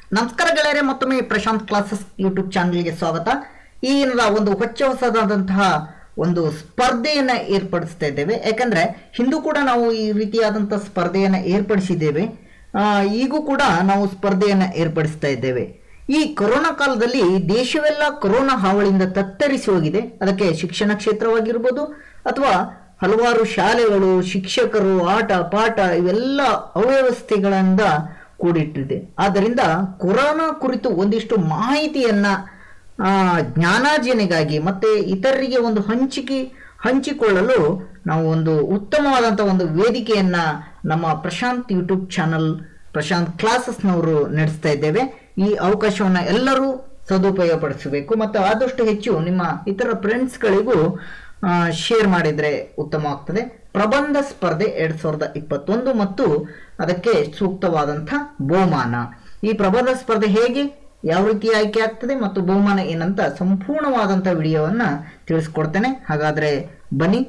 ನಮಸ್ಕಾರ ಗೆಳೆಯರೆ ಮತ್ತೊಮ್ಮೆ ಪ್ರಶಾಂತ್ ಕ್ಲಾಸಸ್ ಯೂಟ್ಯೂಬ್ ಚಾನಲ್ಗೆ ಸ್ವಾಗತ ಈ ದಿನದ ಒಂದು ಹೊಚ್ಚ ಹೊಸದಾದಂತಹ ಒಂದು ಸ್ಪರ್ಧೆಯನ್ನ ಏರ್ಪಡಿಸ್ತಾ ಇದ್ದೇವೆ ಯಾಕಂದ್ರೆ ಹಿಂದೂ ಕೂಡ ನಾವು ಈ ರೀತಿಯಾದಂತಹ ಸ್ಪರ್ಧೆಯನ್ನ ಏರ್ಪಡಿಸಿದ್ದೇವೆ ಆ, ಈಗೂ ಕೂಡ ನಾವು ಸ್ಪರ್ಧೆಯನ್ನ ಏರ್ಪಡಿಸ್ತಾ ಇದ್ದೇವೆ ಈ ಕೊರೋನಾ ಕಾಲದಲ್ಲಿ ದೇಶವೆಲ್ಲ ಕೊರೋನಾ ಹಾವಳಿಯಿಂದ ತತ್ತರಿಸಿ ಹೋಗಿದೆ ಅದಕ್ಕೆ ಶಿಕ್ಷಣ ಕ್ಷೇತ್ರವಾಗಿರ್ಬೋದು ಅಥವಾ ಹಲವಾರು ಶಾಲೆಗಳು ಶಿಕ್ಷಕರು ಆಟ ಪಾಠ ಇವೆಲ್ಲ ಅವ್ಯವಸ್ಥೆಗಳಿಂದ ಕೂಡಿಟ್ಟಿದೆ ಆದ್ದರಿಂದ ಕೊರೋನಾ ಕುರಿತು ಒಂದಿಷ್ಟು ಮಾಹಿತಿಯನ್ನ ಆ, ಜ್ಞಾನಾರ್ಜನೆಗಾಗಿ ಮತ್ತೆ ಇತರರಿಗೆ ಒಂದು ಹಂಚಿಕೆ ಹಂಚಿಕೊಳ್ಳಲು ನಾವು ಒಂದು ಉತ್ತಮವಾದಂಥ ಒಂದು ವೇದಿಕೆಯನ್ನ ನಮ್ಮ ಪ್ರಶಾಂತ್ ಯೂಟ್ಯೂಬ್ ಚಾನಲ್ ಪ್ರಶಾಂತ್ ಕ್ಲಾಸಸ್ನವರು ನಡೆಸ್ತಾ ಇದ್ದೇವೆ ಈ ಅವಕಾಶವನ್ನ ಎಲ್ಲರೂ ಸದುಪಯೋಗ ಪಡಿಸಬೇಕು ಮತ್ತು ಆದಷ್ಟು ಹೆಚ್ಚು ನಿಮ್ಮ ಇತರ ಫ್ರೆಂಡ್ಸ್ಗಳಿಗೂ ಶೇರ್ ಮಾಡಿದ್ರೆ ಉತ್ತಮವಾಗ್ತದೆ ಪ್ರಬಂಧ ಸ್ಪರ್ಧೆ ಎರಡ್ ಸಾವಿರದ ಇಪ್ಪತ್ತೊಂದು ಮತ್ತು ಅದಕ್ಕೆ ಸೂಕ್ತವಾದಂಥ ಬಹುಮಾನ ಈ ಪ್ರಬಂಧ ಸ್ಪರ್ಧೆ ಹೇಗೆ ಯಾವ ರೀತಿ ಆಯ್ಕೆ ಆಗ್ತದೆ ಮತ್ತು ಬಹುಮಾನ ಏನಂತ ಸಂಪೂರ್ಣವಾದಂಥ ವಿಡಿಯೋವನ್ನ ತಿಳಿಸ್ಕೊಡ್ತೇನೆ ಹಾಗಾದ್ರೆ ಬನ್ನಿ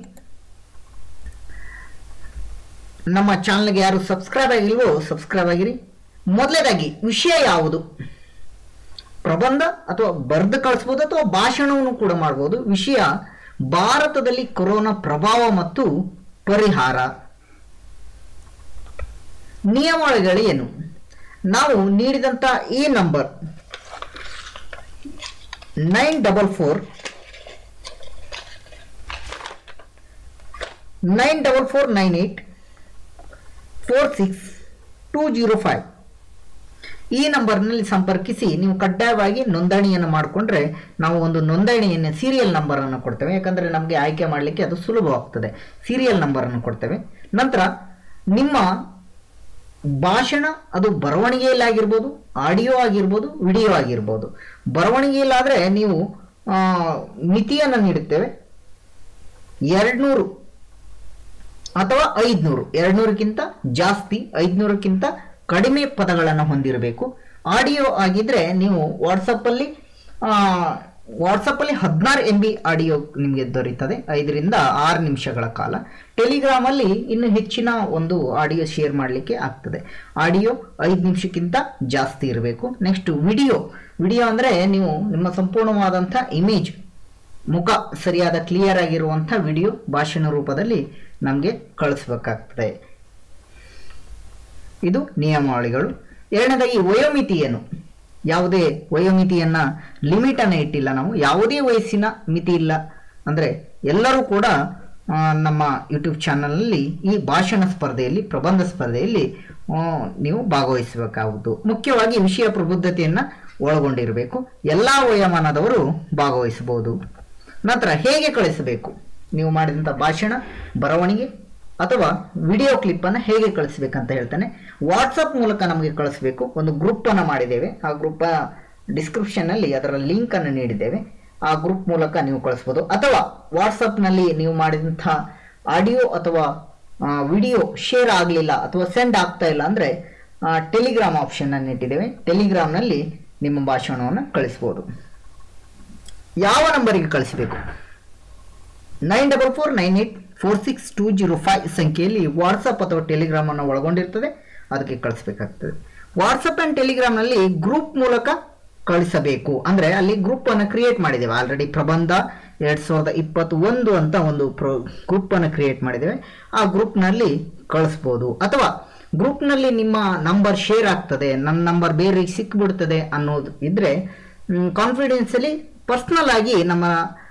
ನಮ್ಮ ಚಾನಲ್ಗೆ ಯಾರು ಸಬ್ಸ್ಕ್ರೈಬ್ ಆಗಿಲ್ವೋ ಸಬ್ಸ್ಕ್ರೈಬ್ ಆಗಿರಿ ಮೊದಲನೇದಾಗಿ ವಿಷಯ ಯಾವುದು ಪ್ರಬಂಧ ಅಥವಾ ಬರೆದು ಕಳಿಸ್ಬೋದು ಅಥವಾ ಭಾಷಣವನ್ನು ಕೂಡ ಮಾಡ್ಬೋದು ವಿಷಯ ಭಾರತದಲ್ಲಿ ಕೊರೋನಾ ಪ್ರಭಾವ ಮತ್ತು ಪರಿಹಾರ ನಿಯಮಾವಳಿಗಳು ಏನು ನಾವು ನೀಡಿದಂಥ ಈ number nine double four nine double four nine eight four six two zero five ಈ ನಂಬರ್ನಲ್ಲಿ ಸಂಪರ್ಕಿಸಿ ನೀವು ಕಡ್ಡಾಯವಾಗಿ ನೋಂದಣಿಯನ್ನು ಮಾಡಿಕೊಂಡ್ರೆ ನಾವು ಒಂದು ನೋಂದಣಿಯನ್ನು ಸೀರಿಯಲ್ ನಂಬರನ್ನು ಕೊಡ್ತೇವೆ ಯಾಕಂದರೆ ನಮಗೆ ಆಯ್ಕೆ ಮಾಡಲಿಕ್ಕೆ ಅದು ಸುಲಭವಾಗ್ತದೆ ಸೀರಿಯಲ್ ನಂಬರನ್ನು ಕೊಡ್ತೇವೆ ನಂತರ ನಿಮ್ಮ ಭಾಷಣ ಅದು ಬರವಣಿಗೆಯಲ್ಲಿ ಆಗಿರ್ಬೋದು ಆಡಿಯೋ ಆಗಿರ್ಬೋದು ವಿಡಿಯೋ ಆಗಿರ್ಬೋದು ಬರವಣಿಗೆಯಲ್ಲಾದರೆ ನೀವು ಆ, ಮಿತಿಯನ್ನು ನೀಡುತ್ತೇವೆ ಎರಡ್ನೂರು ಅಥವಾ ಐದ್ನೂರು ಎರಡ್ನೂರಕ್ಕಿಂತ ಜಾಸ್ತಿ ಐದ್ನೂರಕ್ಕಿಂತ ಕಡಿಮೆ ಪದಗಳನ್ನು ಹೊಂದಿರಬೇಕು ಆಡಿಯೋ ಆಗಿದ್ರೆ ನೀವು ವಾಟ್ಸಪ್ಪಲ್ಲಿ ವಾಟ್ಸಪ್ಪಲ್ಲಿ ಹದಿನಾರು ಎಂ ಬಿ ಆಡಿಯೋ ನಿಮಗೆ ದೊರೀತದೆ ಐದರಿಂದ ಆರು ನಿಮಿಷಗಳ ಕಾಲ ಟೆಲಿಗ್ರಾಮಲ್ಲಿ ಇನ್ನು ಹೆಚ್ಚಿನ ಒಂದು ಆಡಿಯೋ ಶೇರ್ ಮಾಡಲಿಕ್ಕೆ ಆಗ್ತದೆ ಆಡಿಯೋ ಐದು ನಿಮಿಷಕ್ಕಿಂತ ಜಾಸ್ತಿ ಇರಬೇಕು ನೆಕ್ಸ್ಟ್ ವಿಡಿಯೋ ವಿಡಿಯೋ ಅಂದರೆ ನೀವು ನಿಮ್ಮ ಸಂಪೂರ್ಣವಾದಂಥ ಇಮೇಜ್ ಮುಖ ಸರಿಯಾದ ಕ್ಲಿಯರ್ ಆಗಿರುವಂಥ ವಿಡಿಯೋ ಭಾಷಣ ರೂಪದಲ್ಲಿ ನಮಗೆ ಕಳಿಸ್ಬೇಕಾಗ್ತದೆ ಇದು ನಿಯಮಾವಳಿಗಳು ಎರಡನೇದಾಗಿ ವಯೋಮಿತಿ ಏನು ಯಾವುದೇ ವಯೋಮಿತಿಯನ್ನ ಲಿಮಿಟ್ ಅನ್ನ ಇಟ್ಟಿಲ್ಲ ನಾವು ಯಾವುದೇ ವಯಸ್ಸಿನ ಮಿತಿ ಇಲ್ಲ ಅಂದ್ರೆ ಎಲ್ಲರೂ ಕೂಡ ಆ, ನಮ್ಮ ಯೂಟ್ಯೂಬ್ ಚಾನಲ್ನಲ್ಲಿ ಈ ಭಾಷಣ ಸ್ಪರ್ಧೆಯಲ್ಲಿ ಪ್ರಬಂಧ ಸ್ಪರ್ಧೆಯಲ್ಲಿ ಆ, ನೀವು ಭಾಗವಹಿಸಬೇಕಾಗುವುದು ಮುಖ್ಯವಾಗಿ ವಿಷಯ ಪ್ರಬುದ್ಧತೆಯನ್ನ ಒಳಗೊಂಡಿರಬೇಕು ಎಲ್ಲಾ ವಯೋಮಾನದವರು ಭಾಗವಹಿಸಬಹುದು ನಂತರ ಹೇಗೆ ಕಳಿಸಬೇಕು ನೀವು ಮಾಡಿದಂಥ ಭಾಷಣ ಬರವಣಿಗೆ ಅಥವಾ ವಿಡಿಯೋ ಕ್ಲಿಪ್ಪನ್ನು ಹೇಗೆ ಕಳಿಸ್ಬೇಕಂತ ಹೇಳ್ತಾನೆ ವಾಟ್ಸಪ್ ಮೂಲಕ ನಮಗೆ ಕಳಿಸ್ಬೇಕು ಒಂದು ಗ್ರೂಪನ್ನು ಮಾಡಿದ್ದೇವೆ ಆ ಗ್ರೂಪ್ ಡಿಸ್ಕ್ರಿಪ್ಷನ್ನಲ್ಲಿ ಅದರ ಲಿಂಕನ್ನು ನೀಡಿದ್ದೇವೆ ಆ ಗ್ರೂಪ್ ಮೂಲಕ ನೀವು ಕಳಿಸ್ಬೋದು ಅಥವಾ ವಾಟ್ಸಪ್ನಲ್ಲಿ ನೀವು ಮಾಡಿದಂಥ ಆಡಿಯೋ ಅಥವಾ ವಿಡಿಯೋ ಶೇರ್ ಆಗಲಿಲ್ಲ ಅಥವಾ ಸೆಂಡ್ ಆಗ್ತಾ ಇಲ್ಲ ಅಂದರೆ ಟೆಲಿಗ್ರಾಮ್ ಆಪ್ಷನ್ ಅನ್ನು ಇಟ್ಟಿದ್ದೇವೆ ಟೆಲಿಗ್ರಾಮ್ನಲ್ಲಿ ನಿಮ್ಮ ಭಾಷಣವನ್ನು ಕಳಿಸ್ಬೋದು ಯಾವ ನಂಬರಿಗೆ ಕಳಿಸಬೇಕು nine double four nine eight four six two zero five ಸಂಖ್ಯೆಯಲ್ಲಿ ವಾಟ್ಸಪ್ ಅಥವಾ ಟೆಲಿಗ್ರಾಮ್ ಅನ್ನು ಒಳಗೊಂಡಿರ್ತದೆ ಅದಕ್ಕೆ ಕಳಿಸ್ಬೇಕಾಗ್ತದೆ ವಾಟ್ಸಪ್ ಆ್ಯಂಡ್ ಟೆಲಿಗ್ರಾಮ್ನಲ್ಲಿ ಗ್ರೂಪ್ ಮೂಲಕ ಕಳಿಸಬೇಕು ಅಂದರೆ ಅಲ್ಲಿ ಗ್ರೂಪ್ ಅನ್ನು ಕ್ರಿಯೇಟ್ ಮಾಡಿದ್ದೇವೆ ಆಲ್ರೆಡಿ ಪ್ರಬಂಧ ಎರಡ್ ಸಾವಿರದ ಇಪ್ಪತ್ತೊಂದು ಅಂತ ಒಂದು ಪ್ರೊ ಗ್ರೂಪ್ ಅನ್ನು ಕ್ರಿಯೇಟ್ ಮಾಡಿದ್ದೇವೆ ಆ ಗ್ರೂಪ್ನಲ್ಲಿ ಕಳಿಸ್ಬೋದು ಅಥವಾ ಗ್ರೂಪ್ನಲ್ಲಿ ನಿಮ್ಮ ನಂಬರ್ ಶೇರ್ ಆಗ್ತದೆ ನನ್ನ ನಂಬರ್ ಬೇರೆಗೆ ಸಿಕ್ಬಿಡ್ತದೆ ಅನ್ನೋದು ಇದ್ರೆ ಕಾನ್ಫಿಡೆನ್ಸಲ್ಲಿ ಪರ್ಸ್ನಲ್ ಆಗಿ ನಮ್ಮ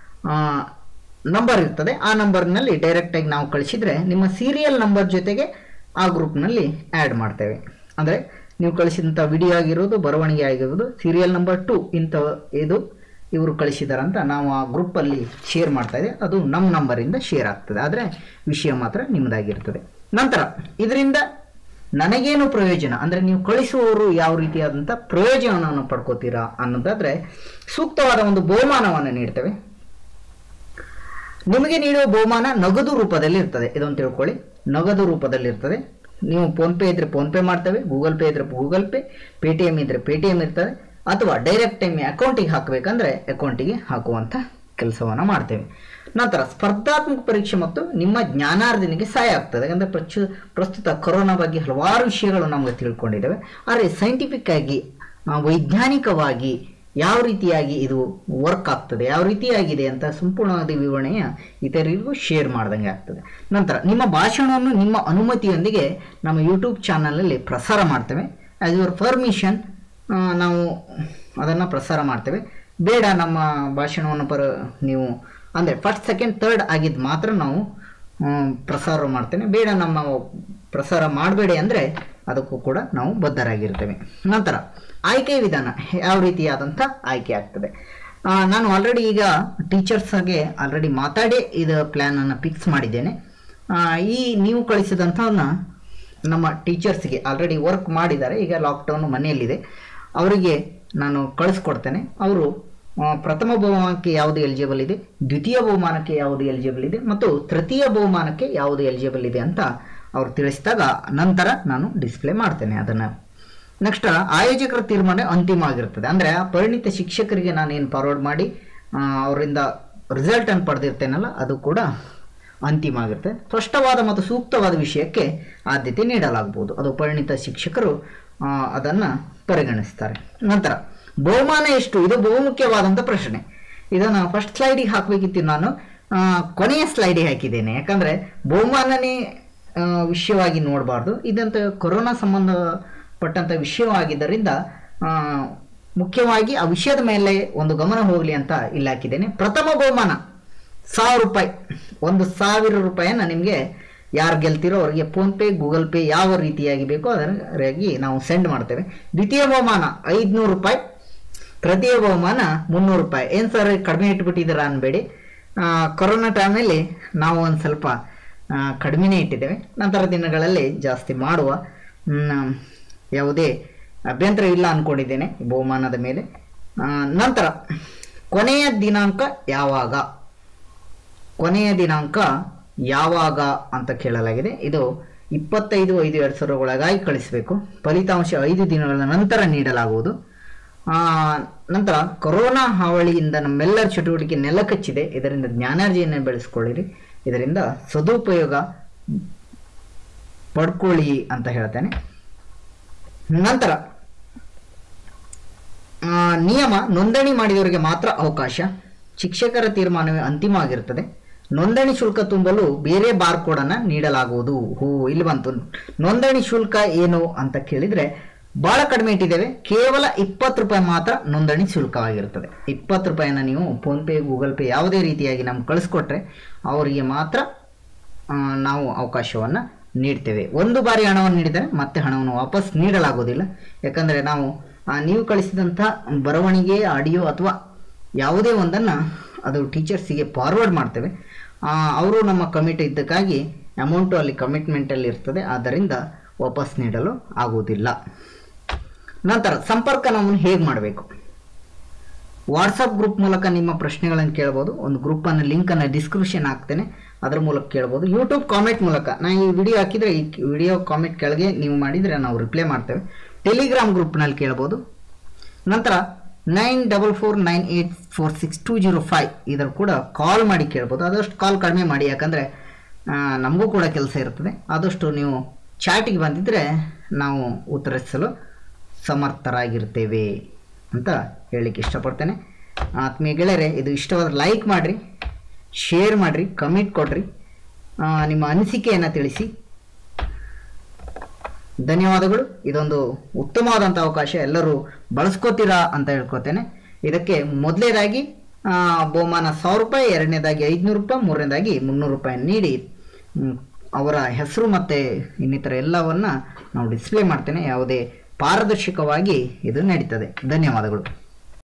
ನಂಬರ್ ಇರ್ತದೆ ಆ ನಂಬರ್ನಲ್ಲಿ ಡೈರೆಕ್ಟಾಗಿ ನಾವು ಕಳಿಸಿದ್ರೆ ನಿಮ್ಮ ಸೀರಿಯಲ್ ನಂಬರ್ ಜೊತೆಗೆ ಆ ಗ್ರೂಪ್ನಲ್ಲಿ ಆ್ಯಡ್ ಮಾಡ್ತೇವೆ ಅಂದರೆ ನೀವು ಕಳಿಸಿದಂಥ ವಿಡಿಯೋ ಆಗಿರೋದು ಬರವಣಿಗೆ ಆಗಿರೋದು ಸೀರಿಯಲ್ ನಂಬರ್ ಟು ಇಂಥ ಇದು ಇವರು ಕಳಿಸಿದಾರಂತ ನಾವು ಆ ಗ್ರೂಪಲ್ಲಿ ಶೇರ್ ಮಾಡ್ತಾ ಇದೆ ಅದು ನಮ್ಮ ನಂಬರಿಂದ ಶೇರ್ ಆಗ್ತದೆ ಆದರೆ ವಿಷಯ ಮಾತ್ರ ನಿಮ್ಮದಾಗಿರ್ತದೆ ನಂತರ ಇದರಿಂದ ನನಗೇನು ಪ್ರಯೋಜನ ಅಂದರೆ ನೀವು ಕಳಿಸುವವರು ಯಾವ ರೀತಿಯಾದಂಥ ಪ್ರಯೋಜನವನ್ನು ಪಡ್ಕೋತೀರಾ ಅನ್ನೋದಾದ್ರೆ ಸೂಕ್ತವಾದ ಒಂದು ಬಹುಮಾನವನ್ನು ನೀಡ್ತೇವೆ ನಿಮಗೆ ನೀಡುವ ಬಹುಮಾನ ನಗದು ರೂಪದಲ್ಲಿ ಇರ್ತದೆ ಇದೊಂದು ತಿಳ್ಕೊಳ್ಳಿ ನಗದು ರೂಪದಲ್ಲಿ ಇರ್ತದೆ ನೀವು ಫೋನ್ ಪೇ ಇದ್ರೆ ಫೋನ್ ಪೇ ಮಾಡ್ತೇವೆ ಗೂಗಲ್ ಪೇ ಇದ್ರೆ ಗೂಗಲ್ ಪೇ ಪೇಟಿಎಮ್ ಇದ್ರೆ ಪೇಟಿಎಮ್ ಇರ್ತದೆ ಅಥವಾ ಡೈರೆಕ್ಟ್ ಟೈಮ್ ಅಕೌಂಟಿಗೆ ಹಾಕಬೇಕಂದ್ರೆ ಅಕೌಂಟಿಗೆ ಹಾಕುವಂಥ ಕೆಲಸವನ್ನು ಮಾಡ್ತೇವೆ ನಂತರ ಸ್ಪರ್ಧಾತ್ಮಕ ಪರೀಕ್ಷೆ ಮತ್ತು ನಿಮ್ಮ ಜ್ಞಾನಾರ್ಜನೆಗೆ ಸಹಾಯ ಆಗ್ತದೆ ಯಾಕಂದ್ರೆ ಪ್ರಚು ಪ್ರಸ್ತುತ ಕೊರೋನಾ ಬಗ್ಗೆ ಹಲವಾರು ವಿಷಯಗಳು ನಮಗೆ ತಿಳ್ಕೊಂಡಿದ್ದೇವೆ ಆದರೆ ಸೈಂಟಿಫಿಕ್ ಆಗಿ ಆ, ವೈಜ್ಞಾನಿಕವಾಗಿ ಯಾವ ರೀತಿಯಾಗಿ ಇದು ವರ್ಕ್ ಆಗ್ತದೆ ಯಾವ ರೀತಿಯಾಗಿದೆ ಅಂತ ಸಂಪೂರ್ಣವಾದ ವಿವರಣೆಯ ಇತರರಿಗೂ ಶೇರ್ ಮಾಡ್ದಂಗೆ ಆಗ್ತದೆ ನಂತರ ನಿಮ್ಮ ಭಾಷಣವನ್ನು ನಿಮ್ಮ ಅನುಮತಿಯೊಂದಿಗೆ ನಮ್ಮ ಯೂಟ್ಯೂಬ್ ಚಾನಲಲ್ಲಿ ಪ್ರಸಾರ ಮಾಡ್ತೇವೆ ಆಸ್ ಯುವರ್ ಪರ್ಮಿಷನ್ ನಾವು ಅದನ್ನು ಪ್ರಸಾರ ಮಾಡ್ತೇವೆ ಬೇಡ ನಮ್ಮ ಭಾಷಣವನ್ನು ಪರ ನೀವು ಅಂದರೆ ಫಸ್ಟ್ ಸೆಕೆಂಡ್ ಥರ್ಡ್ ಆಗಿದ್ದು ಮಾತ್ರ ನಾವು ಹ್ಮ್, ಪ್ರಸಾರ ಮಾಡ್ತೇನೆ ಬೇಡ ನಮ್ಮ ಪ್ರಸಾರ ಮಾಡಬೇಡಿ ಅಂದರೆ ಅದಕ್ಕೂ ಕೂಡ ನಾವು ಬದ್ಧರಾಗಿರ್ತೇವೆ ನಂತರ ಆಯ್ಕೆ ವಿಧಾನ ಯಾವ ರೀತಿಯಾದಂಥ ಆಯ್ಕೆ ಆಗ್ತದೆ ಆ, ನಾನು ಆಲ್ರೆಡಿ ಈಗ ಟೀಚರ್ಸ್ಗೆ ಆಲ್ರೆಡಿ ಮಾತಾಡಿ ಇದು ಪ್ಲ್ಯಾನನ್ನು ಫಿಕ್ಸ್ ಮಾಡಿದ್ದೇನೆ ಆ, ಈ ನೀವು ಕಳಿಸಿದಂಥವನ್ನ ನಮ್ಮ ಟೀಚರ್ಸ್ಗೆ ಆಲ್ರೆಡಿ ವರ್ಕ್ ಮಾಡಿದ್ದಾರೆ ಈಗ ಲಾಕ್ಡೌನ್ ಮನೆಯಲ್ಲಿದೆ ಅವರಿಗೆ ನಾನು ಕಳಿಸ್ಕೊಡ್ತೇನೆ ಅವರು ಆ, ಪ್ರಥಮ ಬಹುಮಾನಕ್ಕೆ ಯಾವುದು ಎಲಿಜಿಬಲ್ ಇದೆ ದ್ವಿತೀಯ ಬಹುಮಾನಕ್ಕೆ ಯಾವುದು ಎಲಿಜಿಬಲ್ ಇದೆ ಮತ್ತು ತೃತೀಯ ಬಹುಮಾನಕ್ಕೆ ಯಾವುದು ಎಲಿಜಿಬಲ್ ಇದೆ ಅಂತ ಅವ್ರು ತಿಳಿಸಿದಾಗ ನಂತರ ನಾನು ಡಿಸ್ಪ್ಲೇ ಮಾಡ್ತೇನೆ ಅದನ್ನು ನೆಕ್ಸ್ಟ್ ಆಯೋಜಕರ ತೀರ್ಮಾನ ಅಂತಿಮ ಆಗಿರ್ತದೆ ಅಂದರೆ ಆ ಪರಿಣಿತ ಶಿಕ್ಷಕರಿಗೆ ನಾನೇನು ಫಾರ್ವರ್ಡ್ ಮಾಡಿ ಆ, ಅವರಿಂದ ರಿಸಲ್ಟನ್ನು ಪಡೆದಿರ್ತೇನಲ್ಲ ಅದು ಕೂಡ ಅಂತಿಮ ಆಗಿರುತ್ತೆ ಸ್ಪಷ್ಟವಾದ ಮತ್ತು ಸೂಕ್ತವಾದ ವಿಷಯಕ್ಕೆ ಆದ್ಯತೆ ನೀಡಲಾಗಬಹುದು ಅದು ಪರಿಣಿತ ಶಿಕ್ಷಕರು ಅದನ್ನು ಪರಿಗಣಿಸ್ತಾರೆ ನಂತರ ಬಹುಮಾನ ಎಷ್ಟು ಇದು ಬಹುಮುಖ್ಯವಾದಂಥ ಪ್ರಶ್ನೆ ಇದನ್ನು ಫಸ್ಟ್ ಸ್ಲೈಡಿಗೆ ಹಾಕಬೇಕಿತ್ತು ನಾನು ಆ, ಕೊನೆಯ ಸ್ಲೈಡಿಗೆ ಹಾಕಿದ್ದೇನೆ ಯಾಕಂದರೆ ಬಹುಮಾನನೇ ಆ, ವಿಷಯವಾಗಿ ನೋಡಬಾರ್ದು ಇದಂತ ಕೊರೋನಾ ಸಂಬಂಧಪಟ್ಟಂಥ ವಿಷಯವಾಗಿದ್ದರಿಂದ ಆ, ಮುಖ್ಯವಾಗಿ ಆ ವಿಷಯದ ಮೇಲೆ ಒಂದು ಗಮನ ಹೋಗಲಿ ಅಂತ ಇಲ್ಲಿ ಹಾಕಿದ್ದೇನೆ ಪ್ರಥಮ ಬಹುಮಾನ ಸಾವಿರ ರೂಪಾಯಿ ಒಂದು ಸಾವಿರ ರೂಪಾಯಿನ ನಿಮಗೆ ಯಾರು ಗೆಲ್ತಿರೋ ಅವರಿಗೆ ಫೋನ್ಪೇ ಗೂಗಲ್ ಪೇ ಯಾವ ರೀತಿಯಾಗಿ ಬೇಕೋ ಅದರಾಗಿ ನಾವು ಸೆಂಡ್ ಮಾಡ್ತೇವೆ ದ್ವಿತೀಯ ಬಹುಮಾನ ಐದುನೂರು ರೂಪಾಯಿ ತೃತೀಯ ಬಹುಮಾನ ಮುನ್ನೂರು ರೂಪಾಯಿ ಏನು ಸರ್ ಕಡಿಮೆ ಇಟ್ಬಿಟ್ಟಿದ್ದೀರಾ ಅನ್ಬೇಡಿ ಆ, ಕೊರೋನಾ ಟೈಮಲ್ಲಿ ನಾವು ಒಂದು ಸ್ವಲ್ಪ ಆ, ಕಡಿಮೆನೇ ಇಟ್ಟಿದ್ದೇವೆ ನಂತರ ದಿನಗಳಲ್ಲಿ ಜಾಸ್ತಿ ಮಾಡುವ ಹ್ಮ್, ಯಾವುದೇ ಅಭ್ಯಂತರ ಇಲ್ಲ ಅಂದ್ಕೊಂಡಿದ್ದೇನೆ ಬಹುಮಾನದ ಮೇಲೆ ಆ, ನಂತರ ಕೊನೆಯ ದಿನಾಂಕ ಯಾವಾಗ ಕೊನೆಯ ದಿನಾಂಕ ಯಾವಾಗ ಅಂತ ಕೇಳಲಾಗಿದೆ ಇದು ಇಪ್ಪತ್ತೈದು ಐದು ಎರಡು ಸಾವಿರ ಒಳಗಾಗಿ ಕಳಿಸಬೇಕು ಫಲಿತಾಂಶ ಐದು ದಿನಗಳ ನಂತರ ನೀಡಲಾಗುವುದು ಆ, ನಂತರ ಕೊರೋನಾ ಹಾವಳಿಯಿಂದ ನಮ್ಮೆಲ್ಲರ ಚಟುವಟಿಕೆ ನೆಲಕಚ್ಚಿದೆ ಇದರಿಂದ ಜ್ಞಾನಾರ್ಜನೆಯನ್ನು ಬೆಳೆಸ್ಕೊಳ್ಳಿರಿ ಇದರಿಂದ ಸದುಪಯೋಗ ಪಡ್ಕೊಳ್ಳಿ ಅಂತ ಹೇಳ್ತೇನೆ ನಂತರ ಆ, ನಿಯಮ ನೋಂದಣಿ ಮಾಡಿದವರಿಗೆ ಮಾತ್ರ ಅವಕಾಶ ಶಿಕ್ಷಕರ ತೀರ್ಮಾನವೇ ಅಂತಿಮ ಆಗಿರುತ್ತದೆ ನೋಂದಣಿ ಶುಲ್ಕ ತುಂಬಲು ಬೇರೆ ಬಾರ್ ಕೋಡ್ ಅನ್ನ ನೀಡಲಾಗುವುದು ಹೋ ಇಲ್ಲಿ ಬಂತು ನೋಂದಣಿ ಶುಲ್ಕ ಏನು ಅಂತ ಕೇಳಿದ್ರೆ ಬಹಳ ಕಡಿಮೆ ಇಟ್ಟಿದ್ದೇವೆ ಕೇವಲ ಇಪ್ಪತ್ತು ರೂಪಾಯಿ ಮಾತ್ರ ನೋಂದಣಿ ಶುಲ್ಕವಾಗಿರುತ್ತದೆ ಇಪ್ಪತ್ತು ರೂಪಾಯಿನ ನೀವು ಫೋನ್ ಪೇ ಗೂಗಲ್ ಪೇ ಯಾವುದೇ ರೀತಿಯಾಗಿ ನಮ್ಗೆ ಕಳಿಸ್ಕೊಟ್ರೆ ಅವರಿಗೆ ಮಾತ್ರ ಆ, ನಾವು ಅವಕಾಶವನ್ನು ನೀಡ್ತೇವೆ ಒಂದು ಬಾರಿ ಹಣವನ್ನು ನೀಡಿದರೆ ಮತ್ತೆ ಹಣವನ್ನು ವಾಪಸ್ ನೀಡಲಾಗುವುದಿಲ್ಲ ಯಾಕಂದರೆ ನಾವು ಆ, ನೀವು ಕಳಿಸಿದಂಥ ಬರವಣಿಗೆ ಆಡಿಯೋ ಅಥವಾ ಯಾವುದೇ ಒಂದನ್ನು ಅದು ಟೀಚರ್ಸಿಗೆ ಫಾರ್ವರ್ಡ್ ಮಾಡ್ತೇವೆ ಆ, ಅವರು ನಮ್ಮ ಕಮಿಟ್ ಇದ್ದಕ್ಕಾಗಿ ಅಮೌಂಟು ಅಲ್ಲಿ ಕಮಿಟ್ಮೆಂಟಲ್ಲಿ ಇರ್ತದೆ ಆದ್ದರಿಂದ ವಾಪಸ್ ನೀಡಲು ಆಗುವುದಿಲ್ಲ ನಂತರ ಸಂಪರ್ಕ ನಮ್ಮನ್ನು ಹೇಗೆ ಮಾಡಬೇಕು ವಾಟ್ಸಪ್ ಗ್ರೂಪ್ ಮೂಲಕ ನಿಮ್ಮ ಪ್ರಶ್ನೆಗಳನ್ನು ಕೇಳ್ಬೋದು ಒಂದು ಗ್ರೂಪನ್ನು ಲಿಂಕನ್ನು ಡಿಸ್ಕ್ರಿಪ್ಷನ್ ಹಾಕ್ತೇನೆ ಅದರ ಮೂಲಕ ಕೇಳ್ಬೋದು ಯೂಟ್ಯೂಬ್ ಕಾಮೆಂಟ್ ಮೂಲಕ ನಾನು ಈ ವಿಡಿಯೋ ಹಾಕಿದರೆ ಈ ವಿಡಿಯೋ ಕಾಮೆಂಟ್ ಕೆಳಗೆ ನೀವು ಮಾಡಿದರೆ ನಾವು ರಿಪ್ಲೈ ಮಾಡ್ತೇವೆ ಟೆಲಿಗ್ರಾಮ್ ಗ್ರೂಪ್ನಲ್ಲಿ ಕೇಳ್ಬೋದು ನಂತರ nine double four nine eight four six two zero five ಇದರ ಕೂಡ ಕಾಲ್ ಮಾಡಿ ಕೇಳ್ಬೋದು ಆದಷ್ಟು ಕಾಲ್ ಕಡಿಮೆ ಮಾಡಿ ಯಾಕಂದರೆ ನಮಗೂ ಕೂಡ ಕೆಲಸ ಇರ್ತದೆ ಆದಷ್ಟು ನೀವು ಚಾಟಿಗೆ ಬಂದಿದ್ದರೆ ನಾವು ಉತ್ತರಿಸಲು ಸಮರ್ಥರಾಗಿರ್ತೇವೆ ಅಂತ ಹೇಳಲಿಕ್ಕೆ ಇಷ್ಟಪಡ್ತೇನೆ ಆತ್ಮೀಯ ಗೆಳೆಯರೆ ಇದು ಇಷ್ಟವಾದ ಲೈಕ್ ಮಾಡಿರಿ ಶೇರ್ ಮಾಡಿರಿ ಕಮೆಂಟ್ ಕೊಡ್ರಿ ಆ, ನಿಮ್ಮ ಅನಿಸಿಕೆಯನ್ನು ತಿಳಿಸಿ ಧನ್ಯವಾದಗಳು ಇದೊಂದು ಉತ್ತಮವಾದಂಥ ಅವಕಾಶ ಎಲ್ಲರೂ ಬಳಸ್ಕೋತೀರಾ ಅಂತ ಹೇಳ್ಕೊತೇನೆ ಇದಕ್ಕೆ ಮೊದಲನೇದಾಗಿ ಬಹುಮಾನ ಸಾವಿರ ರೂಪಾಯಿ ಎರಡನೇದಾಗಿ ಐದುನೂರು ರೂಪಾಯಿ ಮೂರನೇದಾಗಿ ಮುನ್ನೂರು ರೂಪಾಯಿ ನೀಡಿ ಮ್, ಅವರ ಹೆಸರು ಮತ್ತು ಇನ್ನಿತರ ಎಲ್ಲವನ್ನ ನಾವು ಡಿಸ್ಪ್ಲೇ ಮಾಡ್ತೇನೆ ಯಾವುದೇ ಪಾರದರ್ಶಕವಾಗಿ ಇದು ನಡೀತದೆ ಧನ್ಯವಾದಗಳು